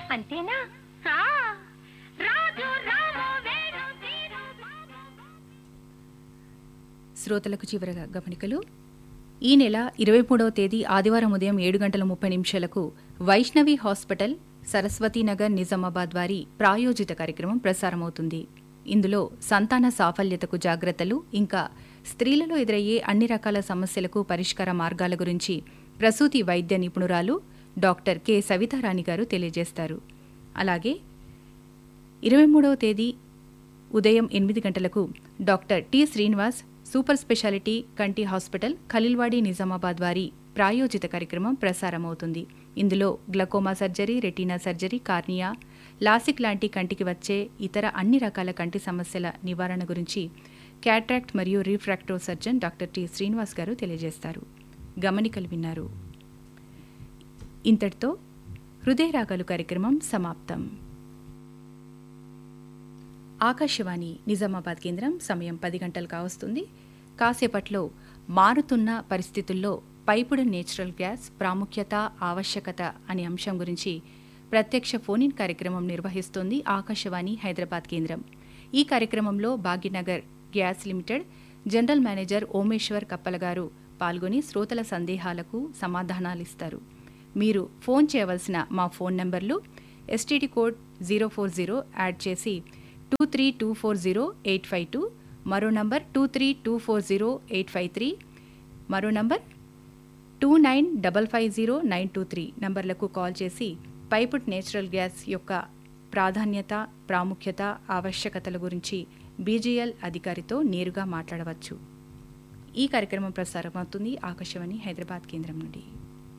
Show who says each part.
Speaker 1: అంతేనా ఆ, రాజు రాము వేణు తీరు బాబు.
Speaker 2: శ్రోతలకు చివరగా గమనికలు ఈ నెల ఇరవై మూడవ తేదీ ఆదివారం ఉదయం ఏడు గంటల ముప్పై నిమిషాలకు వైష్ణవి హాస్పిటల్ సరస్వతీనగర్ నిజామాబాద్ వారి ప్రాయోజిత కార్యక్రమం ప్రసారమవుతుంది ఇందులో సంతాన సాఫల్యతకు జాగ్రత్తలు ఇంకా స్త్రీలలో ఎదురయ్యే అన్ని రకాల సమస్యలకు పరిష్కార మార్గాల గురించి ప్రసూతి వైద్య నిపుణురాలు డాక్టర్ కె సవితారాణి గారు తెలియజేస్తారు అలాగే ఇరవై మూడవ తేదీ ఉదయం ఎనిమిది గంటలకు doctor T Srinivas super speciality కంటి హాస్పిటల్ ఖలీల్వాడి నిజామాబాద్ వారి ప్రాయోజిత కార్యక్రమం ప్రసారమవుతుంది ఇందులో glaucoma surgery retina surgery cornea LASIK లాంటి కంటికి వచ్చే ఇతర అన్ని రకాల కంటి సమస్యల నివారణ గురించి క్యాట్రాక్ట్ మరియు refractive surgeon doctor T Srinivas గారు తెలియజేస్తారు గమనికలు విన్నారు ఇంతటితో హృదయ రాగాలు కార్యక్రమం సమాప్తం ఆకాశవాణి నిజామాబాద్ కేంద్రం సమయం పది గంటలు కావస్తుంది కాసేపట్లో మారుతున్న పరిస్థితుల్లో పైపుడు నేచురల్ గ్యాస్ ప్రాముఖ్యత ఆవశ్యకత అనే అంశం గురించి ప్రత్యక్ష ఫోన్ ఇన్ కార్యక్రమం నిర్వహిస్తోంది ఆకాశవాణి హైదరాబాద్ కేంద్రం ఈ కార్యక్రమంలో Bhagyanagar gas limited general manager Omeshwar Kappala గారు పాల్గొని శ్రోతల సందేహాలకు సమాధానాలిస్తారు మీరు ఫోన్ చేయవలసిన మా ఫోన్ నంబర్లు STD code zero four zero add చేసి two three two four zero eight five two మరో number two three two four zero eight five three మరో number two nine double five zero nine two three నంబర్లకు call చేసి పైపుట్ natural gas యొక్క ప్రాధాన్యత ప్రాముఖ్యత ఆవశ్యకతల గురించి బీజీఎల్ అధికారితో నేరుగా మాట్లాడవచ్చు ఈ కార్యక్రమం ప్రసారమవుతుంది ఆకాశవాణి హైదరాబాద్ కేంద్రం నుండి